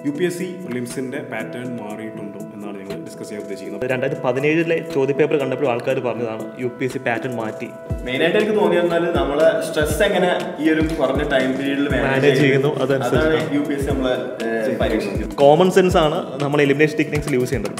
U P S C ഫിലിംസിന്റെ pattern മാറിയിട്ടുണ്ടോ എന്നാണ് ഞങ്ങൾ ഡിസ്കസ് ചെയ്യാൻ ഉദ്ദേശിക്കുന്നത് രണ്ടായിരത്തി പതിനേഴിലെ ചോദ്യപേപ്പർ കണ്ടപ്പോൾ ആൾക്കാർ പറഞ്ഞതാണ് U P S C pattern മാറ്റി മെയിനായിട്ട് എനിക്ക് തോന്നി വന്നാൽ നമ്മളെ സ്ട്രെസ് എങ്ങനെ ഈ ഒരു കുറഞ്ഞ ടൈം പീരീഡിൽ Manage ചെയ്യുന്നു, അതനുസരിച്ച് അതാണ് യു പി എസ് സി നമ്മളെ ഏഹ്, പരീക്ഷിക്കുന്നത് കോമൺ സെൻസ് ആണ് നമ്മൾ എലിമിനേഷൻ ടെക്നിക്സിൽ യൂസ് ചെയ്യേണ്ടത്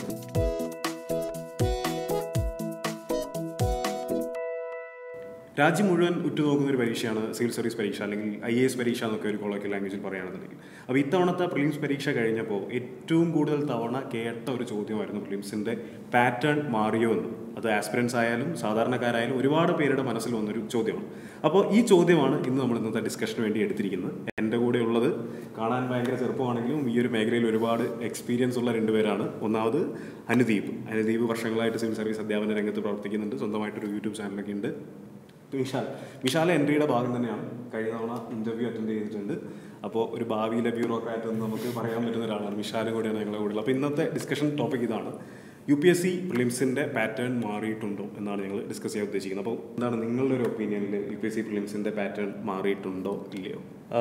രാജ്യം മുഴുവൻ ഉറ്റുനോക്കുന്ന ഒരു പരീക്ഷയാണ് സിവിൽ സർവീസ് പരീക്ഷ അല്ലെങ്കിൽ ഐ എ എസ് പരീക്ഷ എന്നൊക്കെ ഒരു കൊളോക്കിയൽ ലാംഗ്വേജിൽ പറയുകയാണെന്നുണ്ടെങ്കിൽ അപ്പോൾ ഇത്തവണത്തെ പ്രിലിംസ് പരീക്ഷ കഴിഞ്ഞപ്പോൾ ഏറ്റവും കൂടുതൽ തവണ കേട്ട ഒരു ചോദ്യമായിരുന്നു പ്രിലിംസിൻ്റെ പാറ്റേൺ മാറിയോ എന്ന് അത് ആസ്പിറൻസ് ആയാലും സാധാരണക്കാരായാലും ഒരുപാട് പേരുടെ മനസ്സിൽ വന്നൊരു ചോദ്യമാണ് അപ്പോൾ ഈ ചോദ്യമാണ് ഇന്ന് നമ്മൾ ഇന്നത്തെ ഡിസ്കഷന് വേണ്ടി എടുത്തിരിക്കുന്നത് എൻ്റെ കൂടെ ഉള്ളത് കാണാൻ ഭയങ്കര ചെറുപ്പമാണെങ്കിലും ഈ ഒരു മേഖലയിൽ ഒരുപാട് എക്സ്പീരിയൻസ് ഉള്ള രണ്ടുപേരാണ് ഒന്നാമത് അനുദീപ് അനുദീപ് വർഷങ്ങളായിട്ട് സിവിൽ സർവീസ് അധ്യാപന രംഗത്ത് പ്രവർത്തിക്കുന്നുണ്ട് സ്വന്തമായിട്ടൊരു യൂട്യൂബ് ചാനലൊക്കെ ഉണ്ട് വിശാൽ വിശാൽ എൻട്രിയുടെ ഭാഗം തന്നെയാണ് കഴിഞ്ഞ തവണ ഇന്റർവ്യൂ അറ്റൻഡ് ചെയ്തിട്ടുണ്ട് അപ്പോൾ ഒരു ഭാവിയിലെ ബ്യൂറോക്രാറ്റ് എന്ന് നമുക്ക് പറയാൻ പറ്റുന്ന ഒരാളാണ് വിശാലും കൂടെയാണ് ഞങ്ങളുടെ കൂടെ അപ്പോൾ ഇന്നത്തെ ഡിസ്കഷൻ ടോപ്പിക് ഇതാണ് യു പി എസ് സി പ്രിലിംസിൻ്റെ പാറ്റേൺ മാറിയിട്ടുണ്ടോ എന്നാണ് ഞങ്ങൾ ഡിസ്കസ് ചെയ്യാൻ ഉദ്ദേശിക്കുന്നത് അപ്പോൾ എന്താണ് നിങ്ങളുടെ ഒരു ഒപ്പീനിയനിൽ യു പി എസ് സി പ്രിലിംസിൻ്റെ പാറ്റേൺ മാറിയിട്ടുണ്ടോ ഇല്ലയോ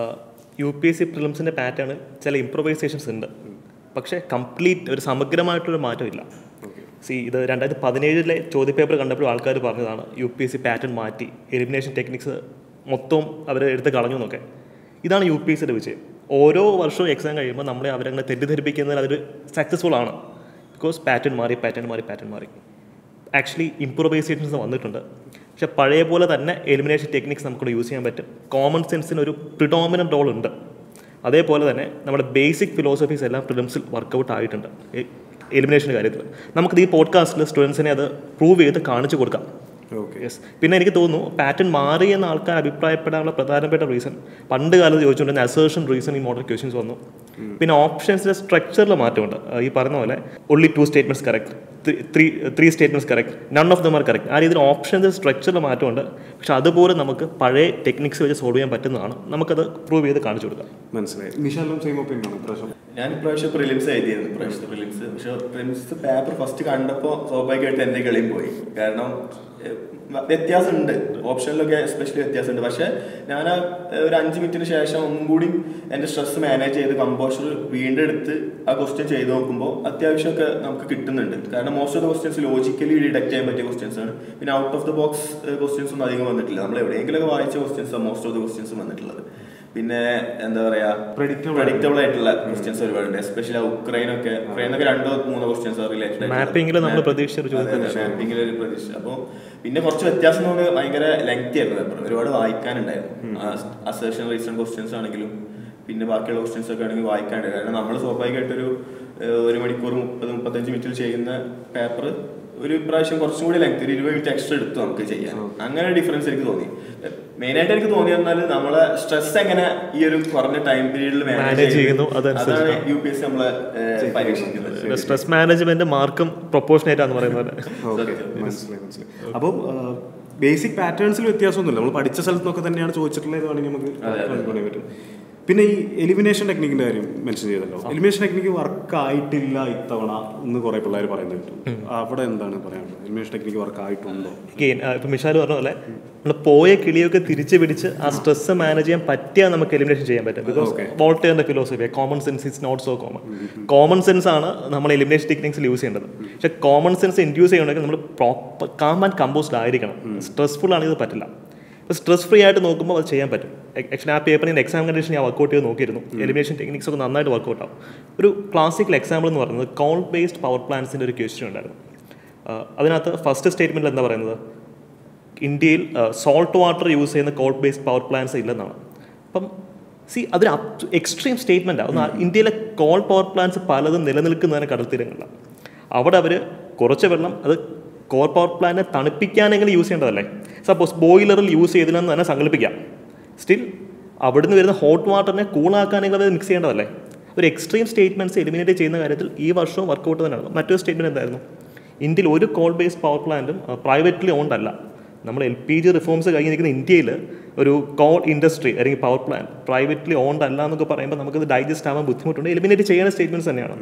യു പി എസ് സി പ്രിലിംസിൻ്റെ പാറ്റേണിൽ ചില ഇംപ്രവൈസേഷൻസ് ഉണ്ട് പക്ഷേ കംപ്ലീറ്റ് ഒരു സമഗ്രമായിട്ടൊരു മാറ്റമില്ല ഓക്കെ സി ഇത് രണ്ടായിരത്തി പതിനേഴിലെ ചോദ്യപേപ്പർ കണ്ടപ്പോൾ ആൾക്കാർ പറഞ്ഞതാണ് U P S C pattern മാറ്റി എലിമിനേഷൻ ടെക്നിക്സ് മൊത്തം അവർ എടുത്ത് കളഞ്ഞു എന്നൊക്കെ ഇതാണ് യു പി എസ് സിയുടെ വിജയം ഓരോ വർഷവും എക്സാം കഴിയുമ്പോൾ നമ്മളെ അവരങ്ങനെ തെറ്റിദ്ധരിപ്പിക്കുന്നതിൽ അതൊരു സക്സസ്ഫുൾ ആണ് ബിക്കോസ് പാറ്റേൺ മാറി പാറ്റേൺ മാറി പാറ്റേൺ മാറി ആക്ച്വലി ഇംപ്രൂവൈസേഷൻസ് വന്നിട്ടുണ്ട് പക്ഷെ പഴയ പോലെ തന്നെ എലിമിനേഷൻ ടെക്നിക്സ് നമുക്കിവിടെ യൂസ് ചെയ്യാൻ പറ്റും കോമൺ സെൻസിന് ഒരു പ്രിഡോമിനൻ്റ് റോൾ ഉണ്ട് അതേപോലെ തന്നെ നമ്മുടെ ബേസിക് ഫിലോസഫീസ് എല്ലാം പ്രിലിംസിൽ വർക്കൗട്ട് ആയിട്ടുണ്ട് എലിമിനേഷൻ്റെ കാര്യത്തിൽ നമുക്കിത് ഈ പോഡ്കാസ്റ്റിൽ സ്റ്റുഡൻസിനെ അത് പ്രൂവ് ചെയ്ത് കാണിച്ചു കൊടുക്കാം ഓക്കെ യെസ് പിന്നെ എനിക്ക് തോന്നുന്നു പാറ്റേൺ മാറി എന്ന ആൾക്കാർ അഭിപ്രായപ്പെടാനുള്ള പ്രധാനപ്പെട്ട റീസൺ പണ്ട് കാലത്ത് ചോദിച്ചുകൊണ്ടിരുന്ന അസേർഷൻ റീസൺ ഈ മോഡൽ ക്വസ്റ്റ്യൻസ് വന്നു പിന്നെ ഓപ്ഷൻസിന്റെ സ്ട്രക്ചറിൽ മാറ്റമുണ്ട് ആ, ഈ പറഞ്ഞ പോലെ only two statements correct three three statements correct none of them are correct ആ രീതിയിൽ ഓപ്ഷൻസ് സ്ട്രക്ചറിൽ മാറ്റമുണ്ട് പക്ഷെ അതുപോലെ നമുക്ക് പഴയ ടെക്നിക്സ് വെച്ച് സോൾവ് ചെയ്യാൻ പറ്റുന്നതാണ് നമുക്കത് പ്രൂവ് ചെയ്ത് കാണിച്ചു കൊടുക്കാം മനസ്സിലായി നിശാലും സെയിം ഒപ്പീനിയൻ ആണ് ഇപ്രാവശ്യം ഞാൻ ഇപ്രാവശ്യം പ്രിലിംസ് എഴുതിയിരുന്നു ഇപ്രാവശ്യത്തെ പ്രിലിംസ് പക്ഷെ പ്രിലിംസ് പേപ്പർ ഫസ്റ്റ് കണ്ടപ്പോൾ സ്വാഭാവികമായിട്ട് എൻ്റെ കളിയും പോയി കാരണം ഏഹ്, വ്യത്യാസമുണ്ട് ഓപ്ഷനിലൊക്കെ എസ്പെഷ്യലി വ്യത്യാസമുണ്ട് പക്ഷെ ഞാൻ ആ ഏഹ്, ഒരു അഞ്ച് മിനിറ്റിന് ശേഷം ഒന്നും കൂടി എൻ്റെ സ്ട്രെസ് മാനേജ് ചെയ്ത് കമ്പോഷർ വീണ്ടും എടുത്ത് ആ ക്വസ്റ്റ്യൻ ചെയ്ത് നോക്കുമ്പോൾ അത്യാവശ്യമൊക്കെ നമുക്ക് കിട്ടുന്നുണ്ട് കാരണം most of the questions logically deduct ചെയ്യാൻ പറ്റിയ ക്വസ്റ്റ്യൻസ് ആണ് പിന്നെ out of the box questions ഒന്നും അധികം വന്നിട്ടില്ല നമ്മൾ എവിടെയെങ്കിലുമൊക്കെ വായിച്ച questions most of the questions വന്നിട്ടുള്ളത് പിന്നെ എന്താ പറയാ Predictable പ്രഡിക്റ്റബിൾ ആയിട്ടുള്ള ക്വസ്റ്റ്യൻസ് ഒരുപാടുണ്ട് എസ്പെഷ്യലി ഉക്രൈനൊക്കെ ഉക്രൈനൊക്കെ രണ്ടോ മൂന്നോ ക്വസ്റ്റ്യൻസ് റിലേറ്റഡ് Mapping ല് നമ്മള് പ്രതീക്ഷിച്ച ഒരു ചോദ്യം മാപ്പിംഗിൽ ഒരു പ്രതീക്ഷ അപ്പോൾ പിന്നെ കുറച്ച് വ്യത്യാസം തോന്നി ഭയങ്കര ലെങ്തി ആയിരുന്നു പേപ്പർ ഒരുപാട് വായിക്കാനുണ്ടായിരുന്നു അസേഷൻ റീസൺ ക്വസ്റ്റ്യൻസ് ആണെങ്കിലും പിന്നെ ബാക്കിയുള്ള ക്വസ്റ്റ്യൻസ് ഒക്കെ ആണെങ്കിൽ വായിക്കാനുണ്ട് കാരണം നമ്മൾ സ്വാഭാവികമായിട്ടൊരു ഏഹ്, ഒരു മണിക്കൂർ മുപ്പത് മുപ്പത്തഞ്ച് മിനിറ്റിൽ ചെയ്യുന്ന പേപ്പർ ഒരു പ്രാവശ്യം കുറച്ചും കൂടി ലെങ്ത് ഒരു ഇരുപത് മിനിറ്റ് എക്സ്ട്രാ എടുത്തു നമുക്ക് ചെയ്യാൻ അങ്ങനെ ഡിഫറൻസ് എനിക്ക് തോന്നി മെയിനായിട്ട് എനിക്ക് തോന്നി വന്നാൽ നമ്മളെ സ്ട്രെസ് എങ്ങനെ ഈ ഒരു കുറഞ്ഞ ടൈം പീരീഡിൽ Manage ചെയ്യുന്നു, അതനുസരിച്ച് അതാണ് യു പി എസ് സി നമ്മളെ ഏഹ്, പരീക്ഷിക്കുന്നത് സ്ട്രെസ് മാനേജ്മെന്റ് മാർക്കും പ്രൊപ്പോർഷനേറ്റ് ആണെന്ന് പറയുന്നത് പോലെ ഓക്കെ മനസ്സിലായി മനസ്സിലായി അപ്പം ബേസിക് പാറ്റേൺസിൽ വ്യത്യാസമൊന്നുമില്ല നമ്മൾ പഠിച്ച സ്ഥലത്ത് നിന്നൊക്കെ തന്നെയാണ് ചോദിച്ചിട്ടുള്ളത് വേണമെങ്കിൽ നമുക്ക് പറയാൻ പറ്റും പിന്നെ ഈ എലിമിനേഷൻ ടെക്നിക്കിന്റെ കാര്യം മെൻഷൻ ചെയ്തല്ലോ എലിമിനേഷൻ ടെക്നിക്ക് വർക്ക് ആയിട്ടില്ല ഇത്തവണ എന്ന് കുറെ പിള്ളേർ പറയുന്നത് കിട്ടും അവിടെ എന്താണ് പറയാനുള്ളത് എലിമിനേഷൻ ടെക്നിക്ക് വർക്ക് ആയിട്ടുണ്ടോ ഗെയിൻ ഇപ്പം മിഷാൽ പറഞ്ഞ പോലെ നമ്മൾ പോയ കിളിയൊക്കെ തിരിച്ച് പിടിച്ച് ആ സ്ട്രെസ് മാനേജ് ചെയ്യാൻ പറ്റിയാൽ നമുക്ക് എലിമിനേഷൻ ചെയ്യാൻ പറ്റും ബിക്കോസ് വോൾട്ടേറിന്റെ philosophy common sense is not so common common sense ആണ് നമ്മൾ എലിമിനേഷൻ ടെക്നിക്സിൽ യൂസ് ചെയ്യേണ്ടത് പക്ഷെ കോമൺ സെൻസ് ഇൻഡ്യൂസ് ചെയ്യണമെങ്കിൽ നമ്മൾ പ്രോപ്പർ കാം ആൻഡ് കമ്പോസ്ഡ് ആയിരിക്കണം സ്ട്രെസ്ഫുൾ ആണെങ്കിൽ ഇത് പറ്റില്ല ഇപ്പോൾ സ്ട്രെസ് ഫ്രീ ആയിട്ട് നോക്കുമ്പോൾ അത് ചെയ്യാൻ പറ്റും ആക്ച്വലി ആ പേപ്പറിൻ്റെ എക്സാം കണ്ടീഷൻ ഞാൻ വർക്കൗട്ട് ചെയ്ത് നോക്കിയിരുന്നു എലിമിനേഷൻ ടെക്നിക്സ് ഒക്കെ നന്നായിട്ട് വർക്കൗട്ട് ആവും ഒരു ക്ലാസിക്കൽ എക്സാമ്പിൾ എന്ന് പറയുന്നത് കോൾ ബേസ്ഡ് പവർ പ്ലാന്റ്സിൻ്റെ ഒരു ക്വസ്റ്റ്യൻ ഉണ്ടായിരുന്നു ആ, അതിനകത്ത് ഫസ്റ്റ് സ്റ്റേറ്റ്മെൻറ്റിൽ എന്താ പറയുന്നത് ഇന്ത്യയിൽ സോൾട്ട് വാട്ടർ യൂസ് ചെയ്യുന്ന കോൾ ബേസ്ഡ് പവർ പ്ലാന്റ്സ് ഇല്ലെന്നാണ് അപ്പം സി അതൊരു എക്സ്ട്രീം സ്റ്റേറ്റ്മെൻറ്റാണ് ഒന്ന് ഇന്ത്യയിലെ കോൾ പവർ പ്ലാന്റ്സ് പലതും നിലനിൽക്കുന്നതിന് കടൽത്തീരങ്ങളിലാണ് അവിടെ അവർ കുറച്ച് വെള്ളം അത് കോൾ പവർ പ്ലാന്റിനെ തണുപ്പിക്കാനെങ്കിലും യൂസ് ചെയ്യേണ്ടതല്ലേ സപ്പോസ് ബോയിലറിൽ യൂസ് ചെയ്തില്ലെന്ന് തന്നെ സങ്കല്പിക്കാം സ്റ്റിൽ അവിടുന്ന് വരുന്ന ഹോട്ട് വാട്ടറിനെ കൂളാക്കാനെങ്കിലും അത് മിക്സ് ചെയ്യേണ്ടതല്ലേ ഒരു എക്സ്ട്രീം സ്റ്റേറ്റ്മെൻറ്റ്സ് എലിമിനേറ്റ് ചെയ്യുന്ന കാര്യത്തിൽ ഈ വർഷവും വർക്കൗട്ട് തന്നെയാണ് മറ്റൊരു സ്റ്റേറ്റ്മെൻറ്റ് എന്തായിരുന്നു ഇന്ത്യയിൽ ഒരു കോൾ ബേസ്ഡ് പവർ പ്ലാന്റും പ്രൈവറ്റ്ലി ഓൺഡ് അല്ല നമ്മൾ എൽ പി ജി റിഫോംസ് കഴിഞ്ഞ് നിൽക്കുന്ന ഇന്ത്യയിൽ ഒരു കോൾ ഇൻഡസ്ട്രി അല്ലെങ്കിൽ പവർ പ്ലാന്റ് പ്രൈവറ്റ്ലി ഓൺഡ് അല്ല എന്നൊക്കെ പറയുമ്പോൾ നമുക്കത് ഡൈജസ്റ്റ് ആവാൻ ബുദ്ധിമുട്ടുണ്ട് എലിമിനേറ്റ് ചെയ്യുന്ന സ്റ്റേറ്റ്മെൻറ്റ്സ് തന്നെയാണ്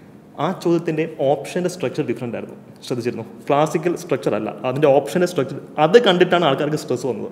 ആ ചോദ്യത്തിൻ്റെ ഓപ്ഷൻ്റെ സ്ട്രക്ചർ ഡിഫറെൻ്റ് ആയിരുന്നു ശ്രദ്ധിച്ചിരുന്നു ക്ലാസിക്കൽ സ്ട്രക്ചർ അല്ല അതിൻ്റെ ഓപ്ഷൻ്റെ സ്ട്രക്ചർ അത് കണ്ടിട്ടാണ് ആൾക്കാർക്ക് സ്ട്രെസ് വന്നത്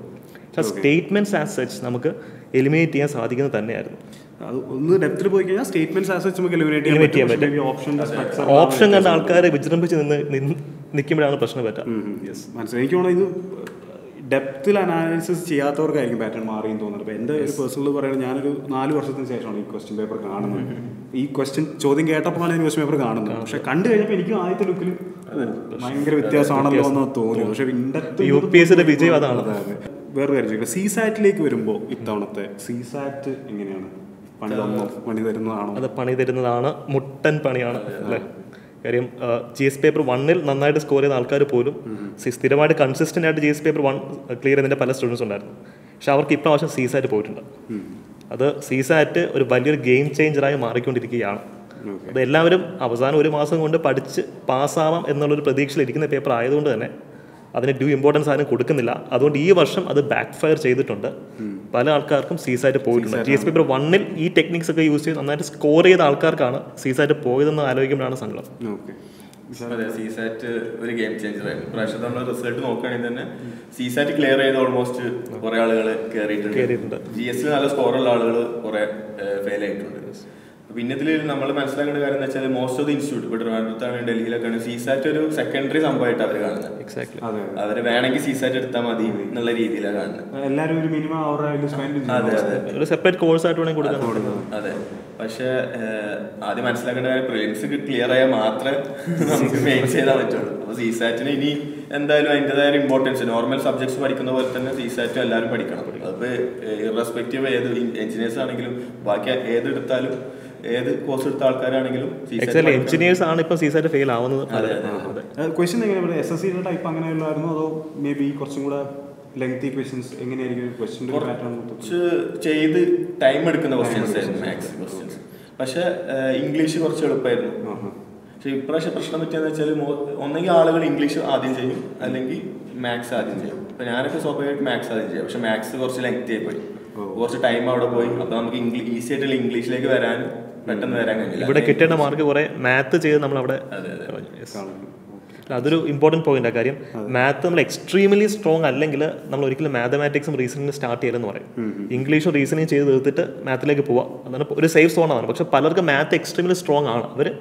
പക്ഷേ സ്റ്റേറ്റ്മെന്റ്സ് ആസ് സച്ച് നമുക്ക് എലിമിനേറ്റ് ചെയ്യാൻ സാധിക്കുന്നത് തന്നെയായിരുന്നു അത് ഒന്ന് ഡെപ്തിൽ പോയി കഴിഞ്ഞാൽ സ്റ്റേറ്റ്മെന്റ്സ് ആസ് നമുക്ക് എലിമിനേറ്റ് Eliminate ചെയ്യാൻ ചെയ്യാൻ പറ്റും ഓപ്ഷൻ്റെ സ്ട്രക്ചർ ഓപ്ഷൻ കണ്ട ആൾക്കാരെ വിജൃംഭിച്ച് നിന്ന് നിന്ന് നിൽക്കുമ്പോഴാണ് പ്രശ്നം പറ്റുക യെസ് മനസ്സിലായി എനിക്ക് തോന്നുന്നു ഇത് ഡെപ്തിൽ അനാലിസിസ് ചെയ്യാത്തവർക്കായിരിക്കും പാറ്റേൺ മാറിയെന്ന് തോന്നുന്നത് അപ്പോൾ എൻ്റെ ഒരു പേഴ്സണൽ പറയുന്നത് ഞാനൊരു നാല് വർഷത്തിന് ശേഷമാണ് ഈ ക്വസ്റ്റ്യൻ പേപ്പർ കാണുന്നത് ഈ ക്വസ്റ്റ്യൻ ചോദ്യം കേട്ടപ്പോഴാണ് ഈ ക്വസ്റ്റ്യൻ പേപ്പർ കാണുന്നത് പക്ഷെ കണ്ടു കഴിഞ്ഞപ്പോൾ എനിക്ക് ആദ്യത്തെ ലുക്കിൽ ഭയങ്കര വ്യത്യാസമാണല്ലോ എന്ന് തോന്നി പക്ഷെ ഇൻഡെപ്ത് യു പി എസ് സിയുടെ വിജയം അതാണ് വേറെ കാര്യം ചോദിക്കാം സി സാറ്റിലേക്ക് വരുമ്പോൾ ഇത്തവണത്തെ സി സാറ്റ് എങ്ങനെയാണ് പണി തന്നോ പണി തരുന്നതാണോ അത് പണി തരുന്നതാണ് മുട്ടൻ പണിയാണ് അല്ലേ കാര്യം ജി എസ് പേപ്പർ വണ്ണിൽ നന്നായിട്ട് സ്കോർ ചെയ്ത ആൾക്കാർ പോലും സി- സ്ഥിരമായിട്ട് കൺസിസ്റ്റന്റ് ആയിട്ട് G S paper one clear ചെയ്തതിന്റെ പല സ്റ്റുഡൻസ് ഉണ്ടായിരുന്നു പക്ഷെ അവർക്ക് ഇപ്രാവശ്യം സി സാറ്റ് പോയിട്ടുണ്ട് അത് സി സാറ്റ് ഒരു വലിയൊരു ഗെയിം ചേഞ്ചറായി മാറിക്കൊണ്ടിരിക്കുകയാണ് അത് എല്ലാവരും അവസാനം ഒരു മാസം കൊണ്ട് പഠിച്ച് പാസ്സാവാം എന്നുള്ളൊരു പ്രതീക്ഷയിൽ ഇരിക്കുന്ന പേപ്പർ ആയതുകൊണ്ട് തന്നെ അതിന് ഡ്യൂ ഇമ്പോർട്ടൻസ് ആരും കൊടുക്കുന്നില്ല അതുകൊണ്ട് ഈ വർഷം അത് ബാക്ക് ഫയർ ചെയ്തിട്ടുണ്ട് പല ആൾക്കാർക്കും സീസായിട്ട് പോയിട്ടുണ്ട് ജി എസ് പേപ്പർ വണ്ണിൽ ഈ ടെക്നിക്സ് ഒക്കെ യൂസ് ചെയ്ത് നന്നായിട്ട് സ്കോർ ചെയ്ത ആൾക്കാർക്കാണ് സീസായിട്ട് പോയതെന്ന് ആലോചിക്കുമ്പോഴാണ് സങ്കടം ഓക്കെ അതെ സിസാറ്റ് ഒരു ഗെയിം ചേഞ്ചർ ആയിരുന്നു പ്രാവശ്യം നമ്മൾ റിസൾട്ട് നോക്കുകയാണെങ്കിൽ തന്നെ സിസാറ്റ് ക്ലിയർ ചെയ്ത് ഓൾമോസ്റ്റ് കുറെ ആളുകൾ കേറിയിട്ടുണ്ട്. കയറിയിട്ടുണ്ട് ജി എസ് നല്ല സ്കോറുള്ള ആളുകൾ കുറെ ഫെയിൽ ആയിട്ടുണ്ട് പിന്നെ ഇതിൽ നമ്മൾ മനസ്സിലാക്കേണ്ട കാര്യം എന്ന് വെച്ചാൽ മോസ്റ്റ് ഓഫ് ദി ഇൻസ്റ്റിറ്റ്യൂട്ട് ഇപ്പോൾ ട്രിവാൻഡ്രത്താണ് ഡൽഹിയിലൊക്കെയാണ് സിസാറ്റ് ഒരു സെക്കൻഡറി സംഭവമായിട്ട് അവർ കാണുന്നത് എക്സാക്ട്ലി അതെ അവർ വേണമെങ്കിൽ സിസാറ്റ് എടുത്താൽ മതി എന്നുള്ള രീതിയിലാണ് കാണുന്നത് എല്ലാവരും ഒരു മിനിമം അവരുടെ അതിൽ സ്പെൻഡ് അതെ അതെ ഒരു സെപ്പറേറ്റ് കോഴ്സ് ആയിട്ട് വേണമെങ്കിൽ കൊടുക്കാൻ അതെ പക്ഷെ ആദ്യം മനസ്സിലാക്കേണ്ട കാര്യം പ്രിലിംസ് ക്ലിയർ ആയാൽ മാത്രമേ നമുക്ക് മെയിൻ ചെയ്താൽ പറ്റുള്ളൂ അപ്പൊ സിസാറ്റിന് ഇനി എന്തായാലും അതിൻ്റെതായ ഇമ്പോർട്ടൻസ് നോർമൽ സബ്ജക്ട്സ് പഠിക്കുന്ന പോലെ തന്നെ സിസാറ്റും എല്ലാവരും പഠിക്കണം അപ്പൊ ഇറസ്പെക്റ്റീവ് ഏത് എഞ്ചിനീയേഴ്സ് ആണെങ്കിലും ബാക്കി ഏത് എടുത്താലും ഏത് കോഴ്സ് എടുത്ത ആൾക്കാരാണെങ്കിലും CSAT എക്സാക്ട്ലി പഠിക്കണം. എഞ്ചിനീയേഴ്സ് ആണ് ഇപ്പം സീസായിട്ട് ഫെയിൽ ആവുന്നത് അതെ ക്വസ്റ്റ്യൻ എങ്ങനെ പറയുക എസ് എസ് സിയുടെ ടൈപ്പ് അങ്ങനെയുള്ളായിരുന്നു അതോ മേ ബി കുറച്ചും കൂടെ ലെങ്തി ക്വസ്റ്റ്യൻസ് എങ്ങനെയായിരിക്കും ക്വസ്റ്റ്യൻ്റെ പാറ്റേൺ കുറച്ച് ചെയ്ത് ടൈം എടുക്കുന്ന ക്വസ്റ്റ്യൻസ് ആയിരുന്നു മാത്സ് ക്വസ്റ്റ്യൻസ് പക്ഷെ ഇംഗ്ലീഷ് കുറച്ച് എളുപ്പമായിരുന്നു പക്ഷെ ഇപ്രാവശ്യം പ്രശ്നം പറ്റിയെന്ന് വെച്ചാൽ ഒന്നെങ്കിൽ ആളുകൾ ഇംഗ്ലീഷ് ആദ്യം ചെയ്യും അല്ലെങ്കിൽ മാത്സ് ആദ്യം ചെയ്യും ഇപ്പൊ ഞാനൊക്കെ സ്വാഭാവികമായിട്ട് മാത്സ് ആദ്യം ചെയ്യും പക്ഷെ മാത്സ് കുറച്ച് ലെങ്തി ആയി പോയി കുറച്ച് ടൈം അവിടെ പോയി അപ്പൊ നമുക്ക് ഈസി ആയിട്ടുള്ള ഇംഗ്ലീഷിലേക്ക് വരാൻ പെട്ടെന്ന് വരാൻ കഴിഞ്ഞില്ല ഇവിടെ കിട്ടേണ്ട മാർക്ക് കുറെ മാത്ത് ചെയ്ത് നമ്മൾ അവിടെ അതെ അതെ Yes. അതൊരു ഇമ്പോർട്ടൻറ്റ് പോയിന്റ് കാര്യം മാത്ത് നമ്മൾ എക്സ്ട്രീംലി സ്ട്രോങ് അല്ലെങ്കിൽ നമ്മൾ ഒരിക്കലും മാത്തമാറ്റിക്സും റീസണിംഗും സ്റ്റാർട്ട് ചെയ്യലെന്ന് പറയും ഇംഗ്ലീഷും റീസണിങ് ചെയ്ത് തീർത്തിട്ട് മാത്തിലേക്ക് പോവാം അതാണ് ഒരു സേഫ് സോണാണ് പക്ഷെ പലർക്കും മാത്ത് എക്സ്ട്രീംലി സ്ട്രോങ് ആണ് അവർ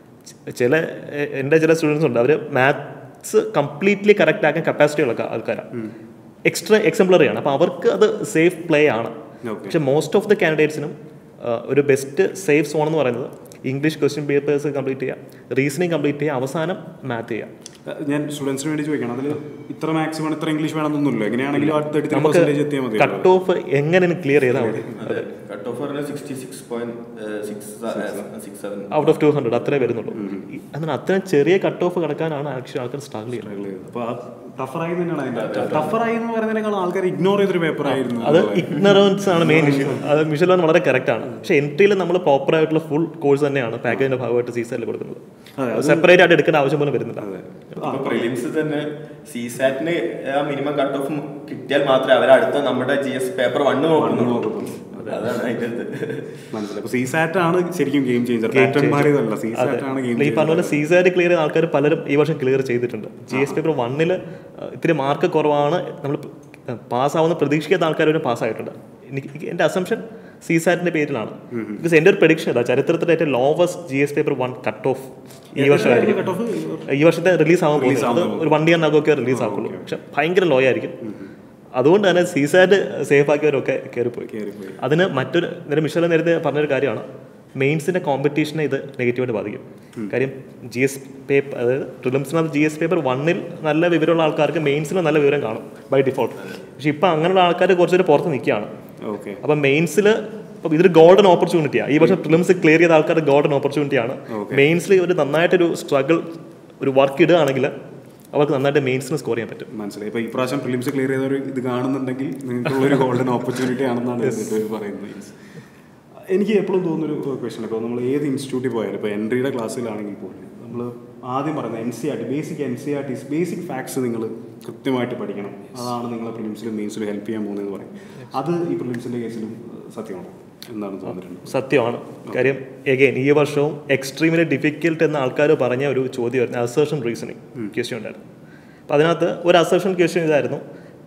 ചില എ- എൻ്റെ ചില സ്റ്റുഡൻസ് ഉണ്ട് അവർ മാത്സ് കംപ്ലീറ്റ്ലി കറക്റ്റ് ആക്കാൻ കപ്പാസിറ്റി ഉള്ള ആൾക്കാരാണ് എക്സ്ട്രാ എക്സംപ്ലറി ആണ് അപ്പോൾ അവർക്ക് അത് സേഫ് പ്ലേ ആണ് Okay. പക്ഷെ മോസ്റ്റ് ഓഫ് ദ കാൻഡിഡേറ്റ്സിനും ഒരു ബെസ്റ്റ് സേഫ് സോൺ എന്ന് പറയുന്നത് ഇംഗ്ലീഷ് ക്വസ്റ്റ്യൻ പേപ്പേഴ്സ് കംപ്ലീറ്റ് ചെയ്യുക റീസണിങ് കംപ്ലീറ്റ് ചെയ്യുക അവസാനം മാത്ത് ചെയ്യുക ഞാൻ സ്റ്റുഡൻസിന് വേണ്ടി ചോദിക്കണം അതിൽ ഇത്ര മാത്സ് വേണം ഇത്ര ഇംഗ്ലീഷ് വേണമെന്നൊന്നുമില്ല എങ്ങനെയാണെങ്കിലും ആ തേർട്ടി ത്രീ നമുക്ക് പെർസെൻറ്റേജ് എത്തിയാൽ മതി കട്ട് ഓഫ് എങ്ങനെ ക്ലിയർ ചെയ്താൽ മതി അതെ കട്ട് ഓഫ് പറഞ്ഞാൽ sixty six point six six seven out of two hundred അത്രേ വരുന്നുള്ളൂ ഈ- എന്നാൽ അത്രയും ചെറിയ കട്ട് ഓഫ് കിടക്കാനാണ് ആക്ച്വലി ആൾക്കാർ സ്ട്രഗിൾ ചെയ്യുന്നത് അപ്പോൾ ആ ടഫറായി തന്നെയാണ് അതിൻ്റെ ടഫറായി എന്ന് പറയുന്നതിനേക്കാൾ ആൾക്കാർ ഇഗ്നോർ ചെയ്തൊരു പേപ്പർ ആയിരുന്നു അത് ഇഗ്നറൻസ് ആണ് മെയിൻ ഇഷ്യൂ അത് മിഷൽ വളരെ കറക്റ്റ് ആണ് പക്ഷേ എൻട്രിയിൽ നമ്മൾ പ്രോപ്പർ ആയിട്ടുള്ള ഫുൾ കോഴ്സ് തന്നെയാണ് പാക്കേജിന്റെ ഭാഗമായിട്ട് സീസണിൽ കൊടുക്കുന്നത് സെപ്പറേറ്റ് ആയിട്ട് എടുക്കേണ്ട ആവശ്യം പോലും വരുന്നില്ല പ്രിലിംസ് തന്നെ സിസാറ്റിന് ആ മിനിമം കട്ട് ഓഫ് കിട്ടിയാൽ മാത്രമേ അവർ അടുത്ത നമ്മുടെ ജി എസ് പേപ്പർ വണ്ണ് നോക്കുന്നുള്ളൂ അതാണ് അതിന്റെ ഇത്. മനസ്സിലായി അപ്പോൾ സി സാറ്റ് ആണ് ശരിക്കും ഗെയിം ചേഞ്ചർ പാറ്റേൺ മാറിയതല്ല സി സാറ്റ് ആണ് ഗെയിം ഈ പറഞ്ഞ പോലെ സീസായിട്ട് ക്ലിയർ ചെയ്ത ആൾക്കാർ പലരും ഈ വർഷം ക്ലിയർ ചെയ്തിട്ടുണ്ട് ജി എസ് പേപ്പർ വണ്ണിൽ ഇത്തിരി മാർക്ക് കുറവാണ് നമ്മൾ പാസ്സാവുന്ന പ്രതീക്ഷിക്കാത്ത ആൾക്കാർ വരെ പാസ്സായിട്ടുണ്ട് എനിക്ക് എൻ്റെ അസംഷൻ സീസാറ്റിന്റെ പേരിലാണ് ബിക്കോസ് എൻ്റെ ഒരു പ്രഡിക്ഷൻ ഇതാ ചരിത്രത്തിലെ ഏറ്റവും lowest G S paper one cut off ഈ വർഷമായിരിക്കും കട്ട് ഓഫ് ഈ വർഷത്തെ റിലീസ് ആവാൻ പോകുന്നത് അത് ഒരു വൺ ഇയറിനകമൊക്കെ റിലീസ് ആക്കുള്ളൂ പക്ഷെ ഭയങ്കര ലോ ആയിരിക്കും അതുകൊണ്ട് തന്നെ സീസാറ്റ് സേഫ് ആക്കിയവരൊക്കെ കയറിപ്പോയി കയറിപ്പോയി. അതിന് മറ്റൊരു നേരെ മിഷല നേരത്തെ പറഞ്ഞൊരു കാര്യമാണ് മെയിൻസിന്റെ കോമ്പറ്റീഷനെ ഇത് നെഗറ്റീവായിട്ട് ബാധിക്കും കാര്യം ജി എസ് പേപ്പർ അതായത് പ്രിലിംസിനകത്ത് ജി എസ് പേപ്പർ വണ്ണിൽ നല്ല വിവരമുള്ള ആൾക്കാർക്ക് മെയിൻസിൽ നല്ല വിവരം കാണും ബൈ ഡിഫോൾട്ട് പക്ഷെ ഇപ്പം അങ്ങനെയുള്ള ആൾക്കാർ കുറച്ചൊരു പുറത്ത് നിൽക്കുകയാണ് ഓക്കെ അപ്പം മെയിൻസിൽ ഇപ്പം ഇതൊരു ഗോൾഡൻ ഓപ്പർച്യൂണിറ്റിയാണ് ഈ വർഷം പ്രിലിംസ് ക്ലിയർ ചെയ്ത ആൾക്കാരുടെ ഗോൾഡൻ ഓപ്പർച്യൂണിറ്റിയാണ് മെയിൻസിൽ ഒരു നന്നായിട്ടൊരു സ്ട്രഗിൾ ഒരു വർക്ക് ഇടുകയാണെങ്കിൽ അവർക്ക് നന്നായിട്ട് മെയിൻസിന് സ്കോർ ചെയ്യാൻ പറ്റും മനസ്സിലായി ഇപ്പോൾ ഈ പ്രാവശ്യം ഫിലിംസ് ക്ലിയർ ചെയ്തൊരു ഇത് കാണുന്നുണ്ടെങ്കിൽ നിങ്ങൾക്കുള്ളൊരു ഗോൾഡൻ ഓപ്പർച്യൂണിറ്റി ആണെന്നാണ് ഇതിന്റെ ഒരു പറയുന്നത് എനിക്ക് എപ്പോഴും തോന്നുന്നൊരു ക്വസ്റ്റൻ ഇപ്പോൾ നമ്മൾ ഏത് ഇൻസ്റ്റിറ്റ്യൂട്ടിൽ പോയാലും ഇപ്പോൾ എൻട്രിയുടെ ക്ലാസ്സിലാണെങ്കിൽ പോലും നമ്മൾ ആദ്യം പറയുന്നത് N C R T basic N C R T basic facts നിങ്ങൾ കൃത്യമായിട്ട് പഠിക്കണം അതാണ് നിങ്ങളെ പ്രിലിംസിലും മെയിൻസിലും ഹെൽപ്പ് ചെയ്യാൻ പോകുന്നതെന്ന് പറയും അത് ഈ പ്രിലിംസിൻ്റെ കേസിലും സത്യമാണോ എന്താണ് തോന്നിയിട്ടുണ്ട് സത്യമാണ് കാര്യം എഗെയിൻ ഈ വർഷവും എക്സ്ട്രീമിലി ഡിഫിക്കൽട്ട് എന്ന ആൾക്കാർ പറഞ്ഞ ഒരു ചോദ്യമായിരുന്നു അസേഷൻ റീസണിങ് ക്വസ്റ്റ്യൻ ഉണ്ടായിരുന്നു അപ്പോൾ അതിനകത്ത് ഒരു അസേഷൻ ക്വസ്റ്റ്യൻ ഇതായിരുന്നു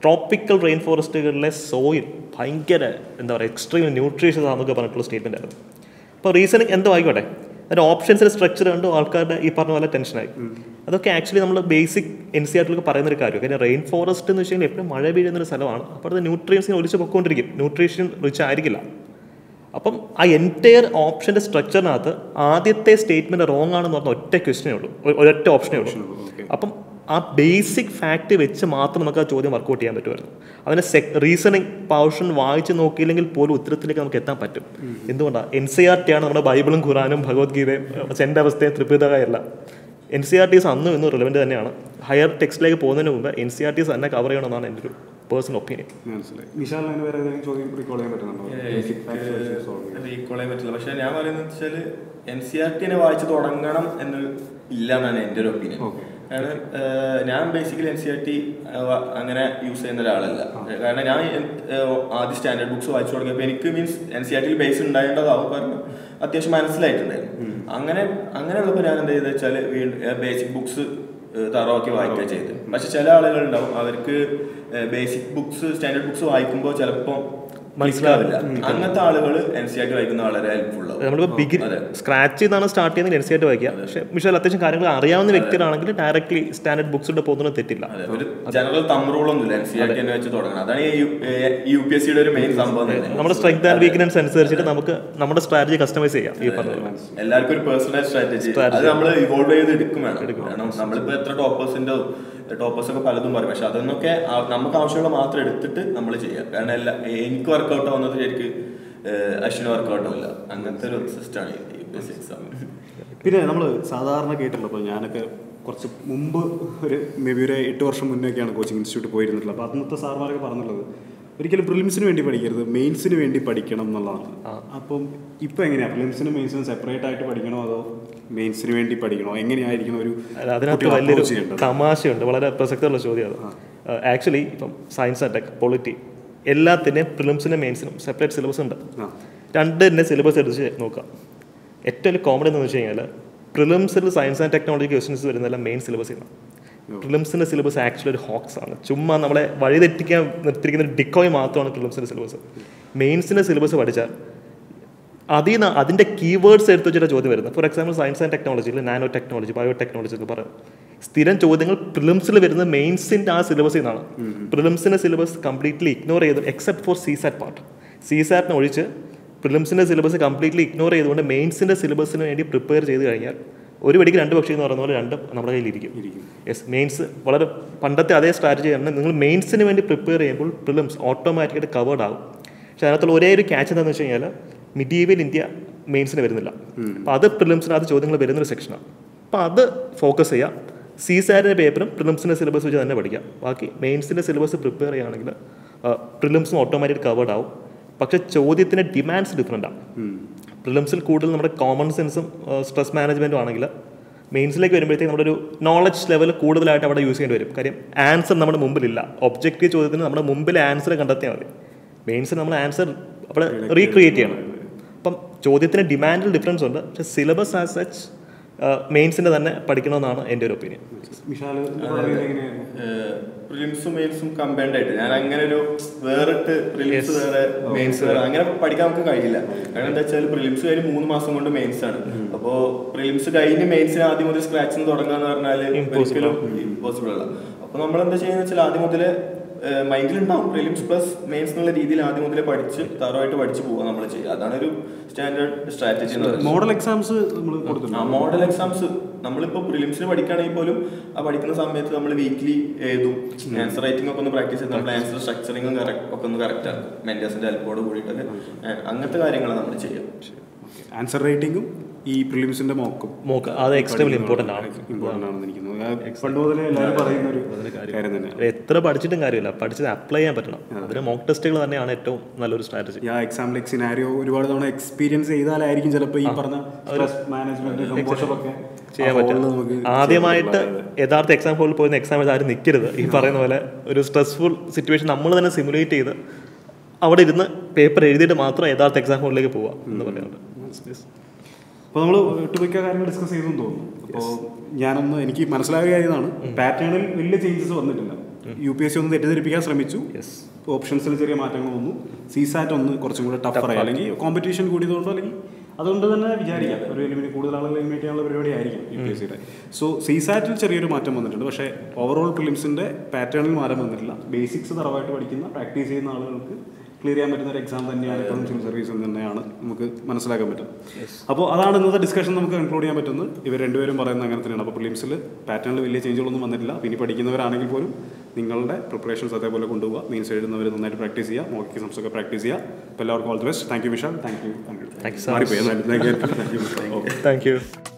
ട്രോപ്പിക്കൽ റെയിൻ ഫോറസ്റ്റുകളിലെ സോയിൽ ഭയങ്കര എന്താ പറയുക എക്സ്ട്രീം ന്യൂട്രീഷ്യസ് ആണെന്നൊക്കെ പറഞ്ഞിട്ടുള്ള സ്റ്റേറ്റ്മെൻ്റ് ആയിരുന്നു അപ്പോൾ റീസണിങ് എന്തോ ആയിക്കോട്ടെ അതിൻ്റെ ഓപ്ഷൻസിൻ്റെ സ്ട്രക്ചർ കണ്ടു ആൾക്കാരുടെ ഈ പറഞ്ഞ പോലെ ടെൻഷനായി അതൊക്കെ ആക്ച്വലി നമ്മൾ ബേസിക് എൻ സി ആർട്ടിലൊക്കെ പറയുന്ന ഒരു കാര്യം കാര്യം റെയിൻ ഫോറസ്റ്റ് എന്ന് വെച്ച് കഴിഞ്ഞാൽ എപ്പോഴും മഴ പെയ്യുന്ന ഒരു സ്ഥലമാണ് അപ്പോൾ അത് ന്യൂട്രിയൻസിനെ ഒലിച്ച് പൊക്കോണ്ടിരിക്കും ന്യൂട്രീഷൻ റിച്ച് ആയിരിക്കില്ല അപ്പം ആ എൻറ്റയർ ഓപ്ഷൻ്റെ സ്ട്രക്ചറിനകത്ത് ആദ്യത്തെ സ്റ്റേറ്റ്മെൻറ്റ് റോങ് ആണെന്ന് പറഞ്ഞ ഒറ്റ ക്വസ്റ്റനേ ഉള്ളൂ ഒ- ഒരൊറ്റ ഓപ്ഷനേ ഉള്ളൂ അപ്പം ആ ബേസിക് ഫാക്റ്റ് വെച്ച് മാത്രം നമുക്ക് ആ ചോദ്യം വർക്കൗട്ട് ചെയ്യാൻ പറ്റുമായിരുന്നു അതിന് സെ റീസണിങ് പോർഷൻ വായിച്ച് നോക്കിയില്ലെങ്കിൽ പോലും ഉത്തരത്തിലേക്ക് നമുക്ക് എത്താൻ പറ്റും എന്തുകൊണ്ടാണ് എൻ സി ആർ ടി ആണ് നമ്മുടെ ബൈബിളും ഖുറാനും ഭഗവത്ഗീതയും ചെൻ്റെ അവസ്ഥയും ത്രിപിതകയല്ല എൻ സി ആർ ടീസ് അന്നും ഇന്നും റിലവൻ്റ് തന്നെയാണ് ഹയർ ടെക്സ്റ്റിലേക്ക് പോകുന്നതിന് മുമ്പ് എൻ സി ആർ ടീസ് തന്നെ കവർ ചെയ്യണമെന്നാണ് എൻ്റെ ഒരു പേഴ്സണൽ ഒപ്പീനിയൻ മനസ്സിലായി വിശാലിന് അതിന് വേറെ ഏതെങ്കിലും ചോദ്യം റീകോൾ ചെയ്യാൻ പറ്റുന്നുണ്ടോ Basic facts വെച്ച് solve ചെയ്യാൻ. റീകോൾ ചെയ്യാൻ പറ്റില്ല പക്ഷെ ഞാൻ പറയുന്നത് വെച്ചാൽ എൻ സി ആർ ടിനെ വായിച്ച് തുടങ്ങണം എന്ന് ഇല്ല എന്നാണ് എൻ്റെ ഒരു ഒപ്പീനിയൻ Okay. കാരണം ഏഹ്, ഞാൻ basically N C R T അങ്ങനെ യൂസ് ചെയ്യുന്ന ഒരാളല്ല കാരണം ഞാൻ ഏഹ്, ആദ്യം സ്റ്റാൻഡേർഡ് ബുക്സ് വായിച്ചു തുടങ്ങിയപ്പോൾ എനിക്ക് മീൻസ് എൻ സി ആർ ടിയിൽ ബേസ് ഉണ്ടായേണ്ടതാവും കാരണം അത്യാവശ്യം മനസ്സിലായിട്ടുണ്ടായിരുന്നു അങ്ങനെ അങ്ങനെയുള്ളപ്പോൾ ഞാൻ എന്താ ചെയ്തെന്ന് വെച്ചാൽ വീണ്ടും ബേസിക് ബുക്സ് തറവാക്കി വായിക്കുക ചെയ്ത് പക്ഷെ ചില ആളുകൾ ഉണ്ടാവും അവർക്ക് ബേസിക് ബുക്സ് സ്റ്റാൻഡേർഡ് ബുക്സ് വായിക്കുമ്പോൾ ചിലപ്പോൾ മനസ്സിലാവില്ല അങ്ങനത്തെ ആളുകൾ എൻ സി ആർ ടി വായിക്കുന്ന വളരെ ഹെൽപ്ഫുൾ നമ്മളിപ്പോൾ ബിഗിൻ സ്ക്രാച്ച് ചെയ്താണ് സ്റ്റാർട്ട് ചെയ്യുന്നത് എൻ സി ആയിട്ട് വായിക്കുക പക്ഷേ മിഷൽ അത്യാവശ്യം കാര്യങ്ങൾ അറിയാവുന്ന വ്യക്തികളാണെങ്കിൽ ഡയറക്ട്ലി സ്റ്റാൻഡേർഡ് ബുക്സ് ഇട്ട് പോകുന്നത് തെറ്റില്ല അതെ ഒരു ജനറൽ തമ്പ് റൂളൊന്നുമില്ല എൻ സി ആർ ടി തന്നെ വെച്ച് തുടങ്ങണം അതാണ് ഈ യു പി എസ് സിയുടെ ഒരു മെയിൻ സംഭവം തന്നെ നമ്മുടെ സ്ട്രെങ്ത് ആൻഡ് വീക്ക്നെസ് അനുസരിച്ചിട്ട് നമുക്ക് നമ്മുടെ സ്ട്രാറ്റജി കസ്റ്റമൈസ് ചെയ്യാം ഈ പറഞ്ഞ പോലെ. എല്ലാവർക്കും ഒരു പേഴ്സണൽ സ്ട്രാറ്റജി അത് നമ്മൾ ഇവോൾവ് ചെയ്ത് എടുക്കും വേണം കാരണം നമ്മളിപ്പോ എത്ര ടോപ്പേഴ്സിന്റെ ടോപ്പേഴ്സ് ഒക്കെ പലതും പറയും പക്ഷെ അതൊന്നൊക്കെ ആ- നമുക്ക് ആവശ്യമുള്ള മാത്രം എടുത്തിട്ട് നമ്മൾ ചെയ്യാം കാരണം എല്ലാ എനിക്ക് വർക്കൗട്ട് ആവുന്നത് ശരിക്ക് അശ്വിന് വർക്കൗട്ട് ആവില്ല അങ്ങനത്തെ ഒരു സിസ്റ്റമാണ് U P S C exam പിന്നെ നമ്മൾ സാധാരണ കേട്ടിട്ടുള്ളത് ഇപ്പോൾ ഞാനൊക്കെ കുറച്ച് മുമ്പ് ഒരു മേ ബി ഒരു എട്ട് വർഷം മുന്നേയൊക്കെയാണ് കോച്ചിങ് ഇൻസ്റ്റിറ്റ്യൂട്ട് പോയിരുന്നിട്ടുള്ളത് അപ്പോൾ അന്നത്തെ സാർമാരൊക്കെ പറഞ്ഞിട്ടുള്ളത് ഒരിക്കലും പ്രിലിംസിന് വേണ്ടി പഠിക്കരുത് മെയിൻസിന് വേണ്ടി പഠിക്കണം എന്നുള്ളതാണ് അപ്പം ഇപ്പോൾ എങ്ങനെയാണ് പ്രിലിംസിനും മെയിൻസിനും സെപ്പറേറ്റ് ആയിട്ട് പഠിക്കണോ അതോ മെയിൻസിന് വേണ്ടി പഠിക്കണോ എങ്ങനെയായിരിക്കണം ഒരു അല്ല, അതിനകത്ത് കുട്ടികൾ വലിയൊരു approach ചെയ്യേണ്ടത്? തമാശയുണ്ട് വളരെ പ്രസക്തമുള്ള ചോദ്യം അത് ആക്ച്വലി ഇപ്പം സയൻസ് ആൻഡ് ടെക് പൊളിറ്റി എല്ലാത്തിൻ്റെയും പ്രിലിംസിനും മെയിൻസിനും സെപ്പറേറ്റ് സിലബസ് ഉണ്ട് ആ. രണ്ടിൻ്റെ സിലബസ് എടുത്ത് നോക്കാം ഏറ്റവും വലിയ കോമഡി എന്ന് വെച്ച് കഴിഞ്ഞാൽ പ്രിലിംസിൽ സയൻസ് ആൻഡ് ടെക്നോളജി ക്വസ്റ്റൻസ് വരുന്നതെല്ലാം മെയിൻ സിലബസിലാണ് പ്രിലിംസിൻ്റെ സിലബസ് ആക്ച്വലി ഒരു ഹോക്സ് ആണ് ചുമ്മാ നമ്മളെ വഴിതെറ്റിക്കാൻ നിർത്തിയിരിക്കുന്ന ഒരു ഡിക്കോയ് മാത്രമാണ് പ്രിലിംസിൻ്റെ സിലബസ് മെയിൻസിൻ്റെ സിലബസ് പഠിച്ചാൽ അതിൽ നിന്ന് അതിൻ്റെ കീവേഡ്സ് എടുത്ത് വെച്ചിട്ട് ചോദ്യം വരുന്നത് ഫോർ എക്സാമ്പിൾ സയൻസ് ആൻഡ് ടെക്നോളജിയിൽ നാനോ ടെക്നോളജി ബയോ ടെക്നോളജി ഒക്കെ പറയും സ്ഥിരം ചോദ്യങ്ങൾ പ്രിലിംസിൽ വരുന്ന മെയിൻസിൻ്റെ ആ സിലബസിൽ നിന്നാണ് പ്രിലിംസിൻ്റെ സിലബസ് കംപ്ലീറ്റ്ലി ഇഗ്നോർ ചെയ്ത് except for CSAT part സി സാറ്റിനെ ഒഴിച്ച് പ്രിലിംസിൻ്റെ സിലബസ് കംപ്ലീറ്റ്ലി ഇഗ്നോർ ചെയ്തുകൊണ്ട് മെയിൻസിൻ്റെ സിലബസിന് വേണ്ടി പ്രിപ്പയർ ചെയ്ത് കഴിഞ്ഞാൽ ഒരു വെടിക്ക് രണ്ട് പക്ഷി എന്ന് പറയുന്ന പോലെ രണ്ടും നമ്മുടെ കയ്യിലിരിക്കും യെസ് മെയിൻസ് വളരെ പണ്ടത്തെ അതേ സ്ട്രാറ്റജിയാണ് നിങ്ങൾ മെയിൻസിന് വേണ്ടി പ്രിപ്പയർ ചെയ്യുമ്പോൾ പ്രിലിംസ് ഓട്ടോമാറ്റിക്കായിട്ട് കവേർഡ് ആകും പക്ഷേ അതിനകത്തുള്ള ഒരേ ഒരു ക്യാച്ച് എന്താണെന്ന് വെച്ച് കഴിഞ്ഞാൽ മിഡീവൽ ഇന്ത്യ മെയിൻസിന് വരുന്നില്ല അപ്പോൾ അത് പ്രിലിംസിനകത്ത് ചോദ്യങ്ങൾ വരുന്നൊരു സെക്ഷനാണ് അപ്പോൾ അത് ഫോക്കസ് ചെയ്യാം സി സാരിൻ്റെ പേപ്പറും പ്രിലിംസിൻ്റെ സിലബസ് വെച്ച് തന്നെ പഠിക്കാം ബാക്കി മെയിൻസിൻ്റെ സിലബസ് പ്രിപ്പയർ ചെയ്യുകയാണെങ്കിൽ പ്രിലിംസും ഓട്ടോമാറ്റിക് കവേർഡ് ആവും പക്ഷേ ചോദ്യത്തിൻ്റെ ഡിമാൻഡ്സ് ഡിഫറെൻ്റ് ആണ് പ്രിലിംസിൽ കൂടുതൽ നമ്മുടെ കോമൺ സെൻസും സ്ട്രെസ് മാനേജ്മെൻറ്റും ആണെങ്കിൽ മെയിൻസിലേക്ക് വരുമ്പോഴത്തേക്ക് നമ്മുടെ ഒരു നോളജ് ലെവൽ കൂടുതലായിട്ട് അവിടെ യൂസ് ചെയ്യേണ്ടി വരും കാര്യം ആൻസർ നമ്മുടെ മുമ്പിലില്ല ഒബ്ജക്റ്റീവ് ചോദ്യത്തിന് നമ്മുടെ മുമ്പിലെ ആൻസർ കണ്ടെത്തിയാൽ മതി മെയിൻസിൽ നമ്മൾ ആൻസർ അവിടെ റീക്രിയേറ്റ് ചെയ്യണം അപ്പം ചോദ്യത്തിന് ഡിമാൻഡിൽ ഡിഫറൻസ് ഉണ്ട് പക്ഷേ സിലബസ് ആസ് സച്ച് മെയിൻസിൻ്റെ തന്നെ പഠിക്കണമെന്നാണ് എൻ്റെ ഒരു ഒപ്പീനിയൻ വിശാൽ പറയുന്നത് എങ്ങനെയാണ് പ്രിലിംസും മെയിൻസും കമ്പൈൻഡ് ആയിട്ട് ഞാൻ അങ്ങനെ ഒരു വേറിട്ട് പ്രിലിംസ് വേറെ മെയിൻസ് വേറെ അങ്ങനെ പഠിക്കാൻ നമുക്ക് കഴിയില്ല കാരണം എന്താ വെച്ചാൽ പ്രിലിംസ് കഴിഞ്ഞ് മൂന്ന് മാസം കൊണ്ട് മെയിൻസ് ആണ് അപ്പോ പ്രിലിംസ് കഴിഞ്ഞ് മെയിൻസിന് ആദ്യം മുതൽ സ്ക്രാച്ചിൽ തുടങ്ങാന്ന് പറഞ്ഞാൽ ഒരിക്കലും ഇമ്പോസിബിൾ അല്ല അപ്പൊ നമ്മൾ എന്താ ചെയ്യുന്നത് വെച്ചാൽ ആദ്യം മുതലേ മൈൻഡിൽ ഉണ്ടാവും പ്രിലിംസ് പ്ലസ് മെയിൻസ് എന്നുള്ള രീതിയിൽ ആദ്യം മുതലേ പഠിച്ച് തറവായിട്ട് പഠിച്ച് പോവുക നമ്മൾ ചെയ്യുക അതാണ് ഒരു സ്റ്റാൻഡേർഡ് സ്ട്രാറ്റജി എന്ന് പറയുന്നത് മോഡൽ എക്സാംസ് നമ്മൾ കൊടുത്തിട്ടുണ്ട് ആ മോഡൽ എക്സാംസ് നമ്മളിപ്പോൾ പ്രിലിംസിന് പഠിക്കുകയാണെങ്കിൽ പോലും ആ പഠിക്കുന്ന സമയത്ത് നമ്മൾ വീക്ക്ലി എഴുതും ആൻസർ റൈറ്റിംഗ് ഒക്കെ ഒന്ന് പ്രാക്ടീസ് ചെയ്ത് നമ്മൾ ആൻസർ സ്ട്രക്ചറിങ്ങും ഒക്കെ ഒന്ന് കറക്റ്റ് ആക്കും മെന്റേഴ്സിന്റെ ഹെൽപ്പോട് കൂടിയിട്ടൊക്കെ ഏ, അങ്ങനത്തെ കാര്യങ്ങളാണ് നമ്മൾ ചെയ്യുക ആൻസർ റേറ്റിംഗും ഈ പ്രിലിംസിന്റെ മോക്കും മോക്ക് അത് എക്സ്ട്രീംലി ഇമ്പോർട്ടൻ്റ് ആണ് ഇമ്പോർട്ടൻ്റ് ആണെന്ന് എനിക്ക് തോന്നുന്നു അത് പണ്ട് മുതലേ എല്ലാവരും പറയുന്ന ഒരു കാര്യം തന്നെയാണ് എത്ര പഠിച്ചിട്ടും കാര്യമില്ല പഠിച്ചത് അപ്ലൈ ചെയ്യാൻ പറ്റണം അതിന് മോക്ക് ടെസ്റ്റുകൾ തന്നെയാണ് ഏറ്റവും നല്ലൊരു സ്ട്രാറ്റജി ആ എക്സാം ലൈക് സിനാരിയോ ഒരുപാട് തവണ എക്സ്പീരിയൻസ് ചെയ്താലായിരിക്കും ചിലപ്പോൾ ഈ പറഞ്ഞ സ്ട്രെസ് മാനേജ്മെന്റ് കമ്പോഷർ ഒക്കെ ചെയ്യാൻ ആ hall പറ്റും നമുക്ക് ആദ്യമായിട്ട് യഥാർത്ഥ എക്സാം ഹോളിൽ പോയി എക്സാം എഴുതാൻ ആരും നിൽക്കരുത് ഈ പറയുന്ന പോലെ ഒരു സ്ട്രെസ്ഫുൾ സിറ്റുവേഷൻ നമ്മൾ തന്നെ സിമുലേറ്റ് ചെയ്ത് അവിടെ ഇരുന്ന് പേപ്പർ എഴുതിയിട്ട് മാത്രം യഥാർത്ഥ എക്സാം ഹോളിലേക്ക് പോവാം എന്ന് പറയുന്നത് അപ്പോൾ നമ്മൾ ഒട്ടുമിക്ക കാര്യങ്ങൾ ഡിസ്കസ് ചെയ്തെന്ന് തോന്നുന്നു അപ്പോൾ ഞാനൊന്ന് എനിക്ക് മനസ്സിലായ കാര്യമാണ് പാറ്റേണിൽ വലിയ ചേഞ്ചസ് വന്നിട്ടില്ല യു പി എസ് സി ഒന്ന് തെറ്റിദ്ധരിപ്പിക്കാൻ ശ്രമിച്ചു യെസ് ഓപ്ഷൻസിൽ ചെറിയ മാറ്റങ്ങൾ വന്നു സീസാറ്റ് ഒന്ന് കുറച്ചും കൂടെ ടഫറായി അല്ലെങ്കിൽ കോമ്പറ്റീഷൻ കൂടിയതുകൊണ്ടോ അല്ലെങ്കിൽ അതുകൊണ്ട് തന്നെ വിചാരിക്കാം ഒരു എലിമിനേറ്റ് കൂടുതൽ ആളുകൾ എലിമിനേറ്റ് ചെയ്യാനുള്ള പരിപാടി ആയിരിക്കും യു പി എസ് സിയുടെ സോ സീസാറ്റിൽ ചെറിയൊരു മാറ്റം വന്നിട്ടുണ്ട് പക്ഷേ ഓവറോൾ പ്രിലിംസിന്റെ പാറ്റേണിൽ മാറ്റം വന്നിട്ടില്ല ബേസിക്സ് തറവായിട്ട് പഠിക്കുന്ന പ്രാക്ടീസ് ചെയ്യുന്ന ആളുകൾക്ക് ക്ലിയർ ചെയ്യാൻ പറ്റുന്ന ഒരു എക്സാം തന്നെയാണ് ഇപ്പോഴും സിവിൽ സർവീസ് എന്ന് തന്നെയാണ് നമുക്ക് മനസ്സിലാക്കാൻ പറ്റും അപ്പോൾ അതാണ് ഇന്നത്തെ ഡിസ്കഷൻ നമുക്ക് കൺക്ലൂഡ് ചെയ്യാൻ പറ്റുന്നത് ഇവർ രണ്ടുപേരും പറയുന്നത് അങ്ങനെ തന്നെയാണ് അപ്പോൾ പ്രിലിംസിൽ പാറ്റേണിൽ വലിയ ചേഞ്ചുകളൊന്നും വന്നിട്ടില്ല പിന്നെ പഠിക്കുന്നവരാണെങ്കിൽ പോലും നിങ്ങളുടെ പ്രിപ്പറേഷൻസ് അതേപോലെ കൊണ്ടുപോകുക മീൻസ് എഴുതുന്നവർ നന്നായിട്ട് പ്രാക്ടീസ് ചെയ്യുക മോക്ക് എക്സാംസ് ഒക്കെ പ്രാക്ടീസ് ചെയ്യുക അപ്പോൾ എല്ലാവർക്കും all the best thank you Vishal thank you thank you Thank you so much. മാറിപ്പോയി എന്നാലും thank you thank you okay thank U